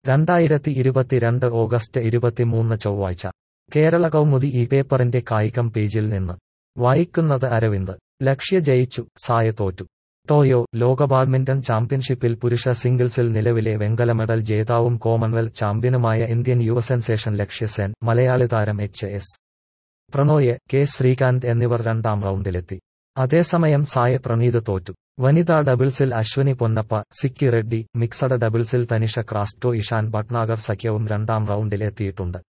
രണ്ടായിരത്തി ഇരുപത്തിരണ്ട് ഓഗസ്റ്റ് ഇരുപത്തിമൂന്ന് ചൊവ്വാഴ്ച കേരള കൗമുദി ഈ പേപ്പറിന്റെ കായികം പേജിൽ നിന്ന് വായിക്കുന്നത് അരവിന്ദ് ലക്ഷ്യ ജയിച്ചു സായ തോറ്റു ടോയോ ലോക ബാഡ്മിന്റൺ ചാമ്പ്യൻഷിപ്പിൽ പുരുഷ സിംഗിൾസിൽ നിലവിലെ വെങ്കല മെഡൽ ജേതാവും കോമൺവെൽത്ത് ചാമ്പ്യനുമായ ഇന്ത്യൻ യുവ സെൻസേഷൻ ലക്ഷ്യ സെൻ മലയാളി താരം H S Prannoy K Srikanth എന്നിവർ രണ്ടാം റൗണ്ടിലെത്തി അതേസമയം സായ പ്രണീത് തോറ്റു വനിതാ ഡബിൾസിൽ അശ്വനി പൊന്നപ്പ സിക്കി റെഡ്ഡി മിക്സഡ് ഡബിൾസിൽ തനിഷ ക്രാസ്റ്റോ ഇഷാൻ ഭട്നാഗർ സഖ്യവും രണ്ടാം റൗണ്ടിൽ എത്തിയിട്ടുണ്ട്